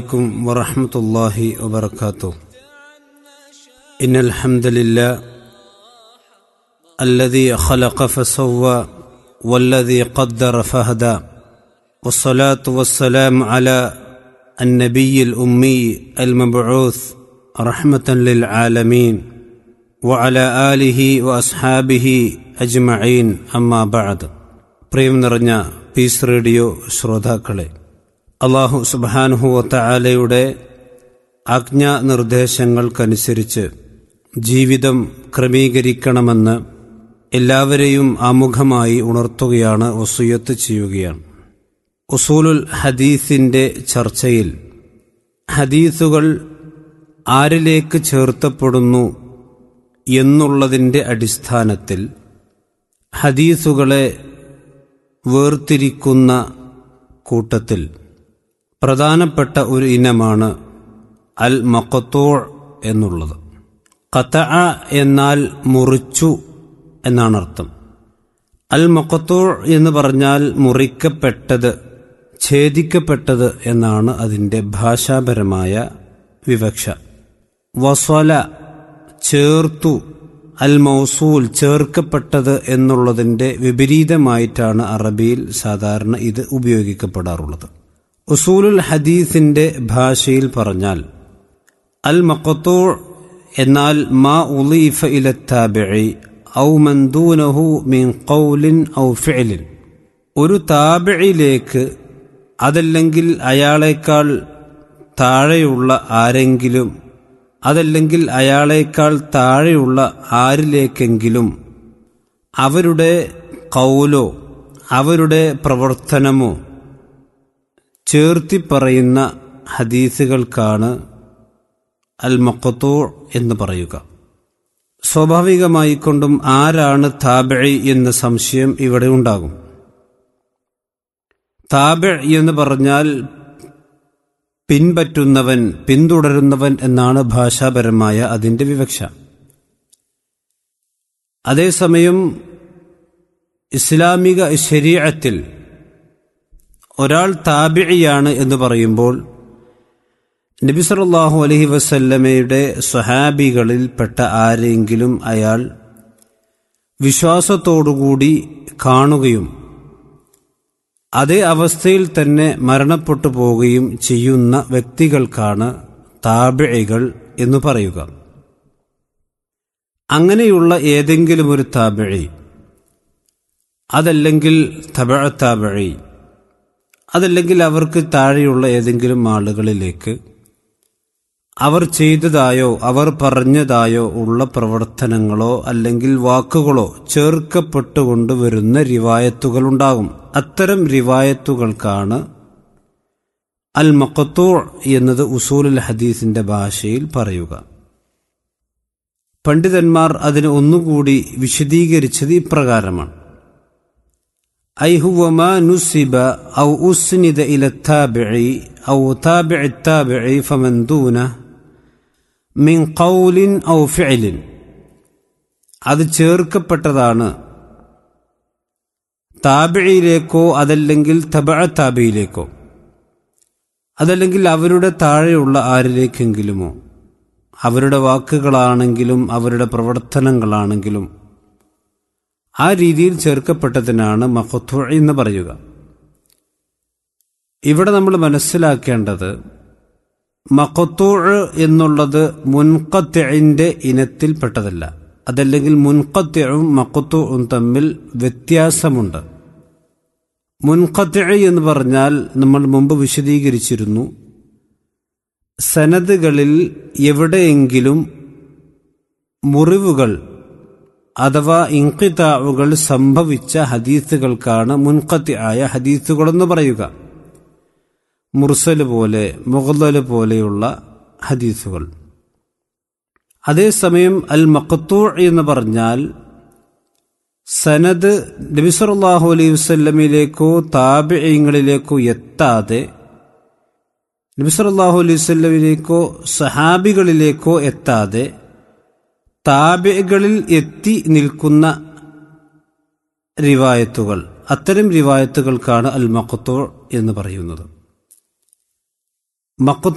عليكم ورحمة الله وبركاته إن الحمد لله الذي خلق فسوى والذي قدر فهدى والصلاة والسلام على النبي الأمي المبعوث رحمة للعالمين وعلى آله وأصحابه أجمعين أما بعد പ്രിയം നിറഞ്ഞ piece radio ശ്രോതാക്കളെ അള്ളാഹു സുബാനുഹുവത്തായാലയുടെ ആജ്ഞാനിർദ്ദേശങ്ങൾക്കനുസരിച്ച് ജീവിതം ക്രമീകരിക്കണമെന്ന് എല്ലാവരെയും ആമുഖമായി ഉണർത്തുകയാണ് വസുയത്ത് ചെയ്യുകയാണ് ഉസൂലുൽ ഹദീസിന്റെ ചർച്ചയിൽ ഹദീസുകൾ ആരിലേക്ക് ചേർത്തപ്പെടുന്നു എന്നുള്ളതിൻ്റെ അടിസ്ഥാനത്തിൽ ഹദീസുകളെ വേർതിരിക്കുന്ന കൂട്ടത്തിൽ പ്രധാനപ്പെട്ട ഒരു ഇനമാണ് അൽ മക്കത്തൂർ എന്നുള്ളത് കത്ത എന്നാൽ മുറിച്ചു എന്നാണ് അർത്ഥം അൽ മക്കത്തൂർ എന്ന് പറഞ്ഞാൽ മുറിക്കപ്പെട്ടത് ഛേദിക്കപ്പെട്ടത് എന്നാണ് അതിൻ്റെ ഭാഷാപരമായ വിവക്ഷ വസ്വല ചേർത്തു അൽ മൗസൂൽ ചേർക്കപ്പെട്ടത് എന്നുള്ളതിൻ്റെ വിപരീതമായിട്ടാണ് അറബിയിൽ സാധാരണ ഇത് ഉപയോഗിക്കപ്പെടാറുള്ളത് ഉസൂലുൽ ഹദീസിന്റെ ഭാഷയിൽ പറഞ്ഞാൽ അൽ മക്കത്തൂർ എന്നാൽ മാ ഉലീഫ ഇലത്താബിഴി ഔ മന്ദൂനഹു മിൻ ഖൗലിൻ ഔ ഫിഅലിൻ ഒരു താബിഴിലേക്ക് അതല്ലെങ്കിൽ അയാളേക്കാൾ താഴെയുള്ള ആരെങ്കിലും അതല്ലെങ്കിൽ അയാളേക്കാൾ താഴെയുള്ള ആരിലേക്കെങ്കിലും അവരുടെ കൗലോ അവരുടെ പ്രവർത്തനമോ ചേർത്തി പറയുന്ന ഹദീസുകൾക്കാണ് അൽ മക്കത്തൂർ എന്ന് പറയുക സ്വാഭാവികമായിക്കൊണ്ടും ആരാണ് താബഴി എന്ന സംശയം ഇവിടെ ഉണ്ടാകും താബിഴ് എന്ന് പറഞ്ഞാൽ പിൻപറ്റുന്നവൻ പിന്തുടരുന്നവൻ എന്നാണ് ഭാഷാപരമായ അതിന്റെ വിവക്ഷ അതേസമയം ഇസ്ലാമിക ശരീരത്തിൽ ഒരാൾ താബിഴിയാണ് എന്ന് പറയുമ്പോൾ നബിസറല്ലാഹു അലഹി വസല്ലമയുടെ സ്വഹാബികളിൽപ്പെട്ട ആരെങ്കിലും അയാൾ വിശ്വാസത്തോടുകൂടി കാണുകയും അതേ അവസ്ഥയിൽ തന്നെ മരണപ്പെട്ടു പോവുകയും ചെയ്യുന്ന വ്യക്തികൾക്കാണ് താബിഴികൾ എന്ന് പറയുക അങ്ങനെയുള്ള ഏതെങ്കിലും ഒരു താബിഴി അതല്ലെങ്കിൽ തബ താബിഴി അതല്ലെങ്കിൽ അവർക്ക് താഴെയുള്ള ഏതെങ്കിലും ആളുകളിലേക്ക് അവർ ചെയ്തതായോ അവർ പറഞ്ഞതായോ ഉള്ള പ്രവർത്തനങ്ങളോ അല്ലെങ്കിൽ വാക്കുകളോ ചേർക്കപ്പെട്ടുകൊണ്ട് വരുന്ന റിവായത്തുകൾ ഉണ്ടാകും അത്തരം റിവായത്തുകൾക്കാണ് അൽ മക്കത്തൂർ എന്നത് ഉസൂലുൽ ഹദീസിന്റെ ഭാഷയിൽ പറയുക പണ്ഡിതന്മാർ അതിന് ഒന്നുകൂടി വിശദീകരിച്ചത് ഇപ്രകാരമാണ് أي هو ما نسب أو أسند إلى التابع أو تابع التابع فمن دونه من قول أو فعل അത് ചേർക്കപ്പെട്ടതാണ് താബിഴിയിലേക്കോ അതല്ലെങ്കിൽ തബ താബിയിലേക്കോ അതല്ലെങ്കിൽ അവരുടെ താഴെയുള്ള ആരിലേക്കെങ്കിലുമോ അവരുടെ വാക്കുകളാണെങ്കിലും അവരുടെ പ്രവർത്തനങ്ങളാണെങ്കിലും ആ രീതിയിൽ ചേർക്കപ്പെട്ടതിനാണ് മഹത്വ എന്ന് പറയുക ഇവിടെ നമ്മൾ മനസ്സിലാക്കേണ്ടത് മക്കത്തൂ എന്നുള്ളത് മുൻകത്യഴിന്റെ ഇനത്തിൽപ്പെട്ടതല്ല അതല്ലെങ്കിൽ മുൻകത്യവും മക്കത്തുവും തമ്മിൽ വ്യത്യാസമുണ്ട് മുൻകത്യ എന്ന് പറഞ്ഞാൽ നമ്മൾ മുമ്പ് വിശദീകരിച്ചിരുന്നു സനദുകളിൽ എവിടെയെങ്കിലും മുറിവുകൾ അഥവാ ഇൻകിതാവുകൾ സംഭവിച്ച ഹദീസുകൾക്കാണ് മുൻകത്തി ആയ ഹദീസുകളെന്ന് പറയുക മുർസല് പോലെ മുഗലല് പോലെയുള്ള ഹദീസുകൾ അതേസമയം അൽ മക്കത്തൂ എന്ന് പറഞ്ഞാൽ സനദ് നബിസറുല്ലാഹു അലൈഹി വസ്ല്ലമിലേക്കോ താബിയങ്ങളിലേക്കോ എത്താതെ നബിസറുല്ലാഹു അലൈഹി വസ്ല്ലമിലേക്കോ സഹാബികളിലേക്കോ എത്താതെ താബികളിൽ എത്തി നിൽക്കുന്ന റിവായത്തുകൾ അത്തരം റിവായത്തുകൾക്കാണ് അൽ മക്കത്തോ എന്ന് പറയുന്നത്